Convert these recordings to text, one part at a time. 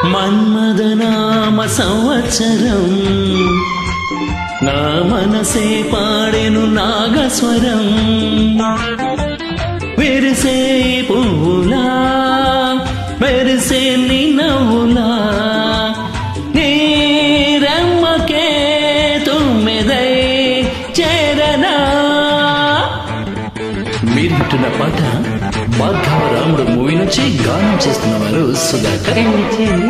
మన్మదనామ సంవత్సరం నా మనసే పాడెను నాగస్వరం విరిసే పువ్వులా మెరిసే నీ నవ్వులా నీ రమ్మకే తుమ్మెదై చేరనా మీరు వింటున్న పాట మాధవ రాముడు మూవీ నుంచి గానం చేస్తున్న వారు సుధాకర్ చేయండి చేయండి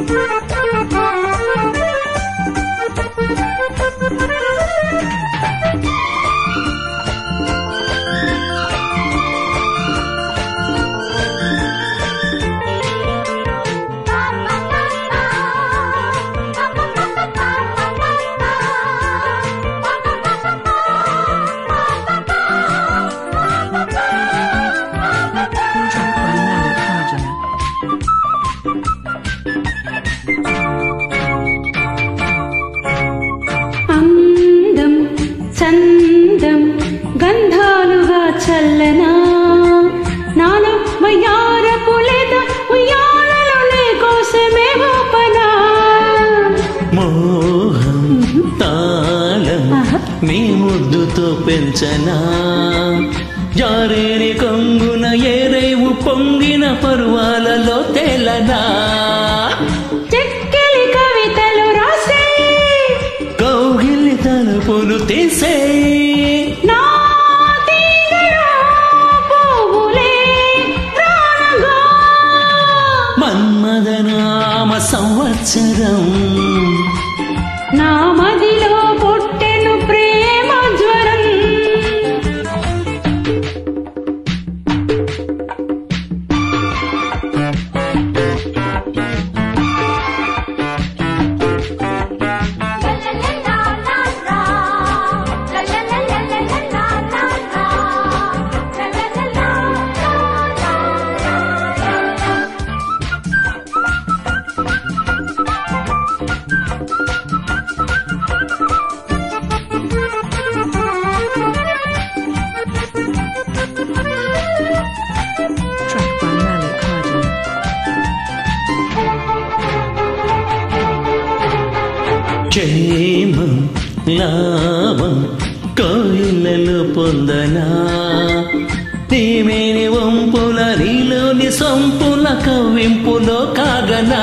అందం చందం గంధాలుగా చల్లనా నాలో వయ్యారపు లేత ఉయ్యాలలో నీ కోసమే గోపనా మోహం తాళం నీ ముద్దుతో పెంచనా జారేని కొంగున ఏరేవు పొంగిన పరువాలలో తేలనా చెక్కిలి కవితలు రాసే కౌగిలి తలుపులు తీసే నా తీగలో పువ్వులే రాగా మన్మదనామ సంవత్సరం నా మదిలో పుట్టెను ప్రేమ జ్వరం Track by Malik Hardin. క్షేమం లాభం కోయిలలో పొందనా నీమేని వంపుల నీలోని సొంపుల కవ్వింపులో కాగనా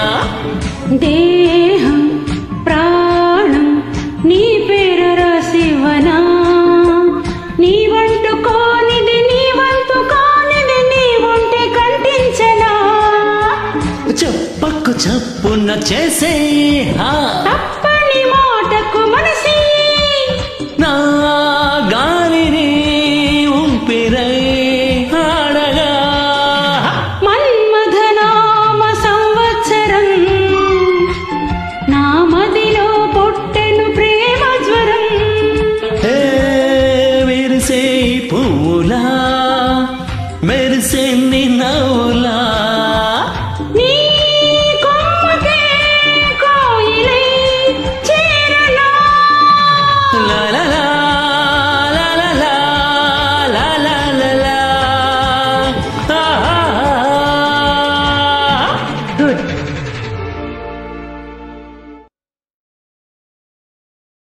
దేహం ప్రాణం నీ పేరు రాసివనా నీ వంటు కోనిది నీ వంతు కానిది నీ ఉంటే కంటించనా చెప్పకు చప్పున చేసే హా తప్పని మాటకు మనసి నా గాలిని ఉంపిరై ఆడగా మన్మథనామ సంవత్సరం నా మదిలో పుట్టెను ప్రేమ జ్వరం హే విరిసే పువ్వులా మెరిసే నీ నవ్వులా